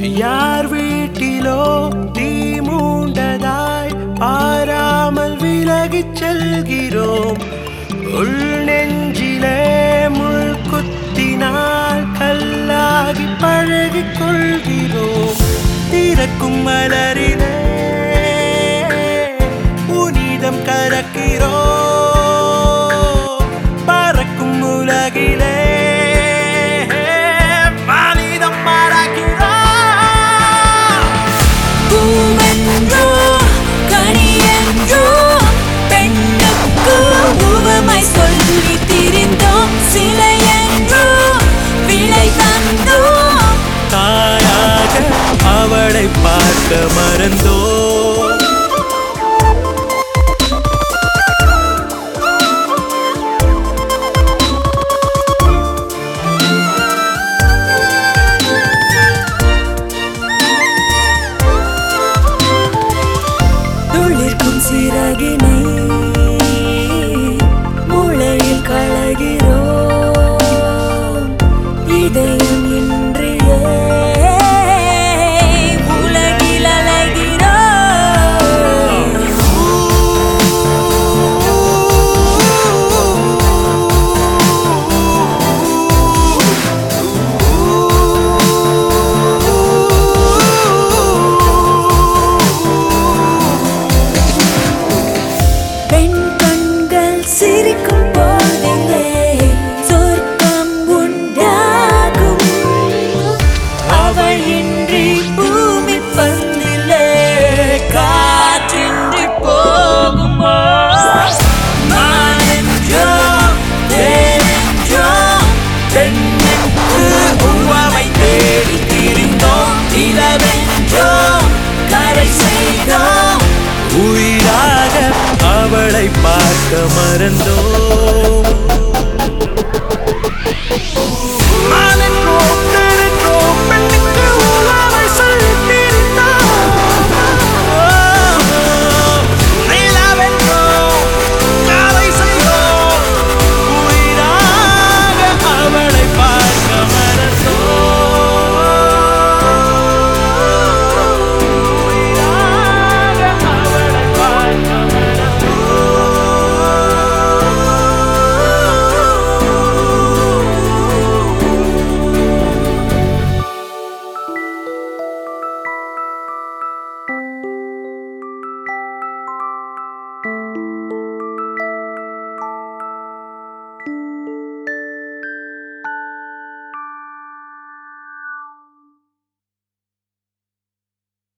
யார் வீட்டிலோ தீ மூண்டதாய் பாராமல் விலகிச் செல்கிறோம் உள் நெஞ்சிலே முள் குத்தினால் கல்லாகி பழகிக் கொள்கிறோம் திறக்கும் மலரிலே புனிதம் கலக்கிறோம் பறக்கும் உலகிலே மனிதம் மறக்கிறோம் பூவென்றோ கனியென்றோ பெண்ணுக்கு உவமை சொல்லி திரிந்தோம் சிலையென்றோ விலை தந்தோம் தாயாக அவளை பார்க்க மறந்தோ துளிர்க்கும் சிறகினை மூளையில் களைகிறோம் இதயம் இன்றியே உலகில் அலைகிறோம் பெண் கண்கள் சிரிக்கும் போதிலே சொர்க்கம் உண்டாகும் அவள் இன்றி பூமி பந்திலே காற்றின்றி போகுமோ நான் என்றோ தேனென்றோ பெண்ணுக்கு உவமை தேடி திரிந்தோம் நிலவென்றோ கரை செய்தோம் உயிராக அவளை பார்க்க மறந்தோ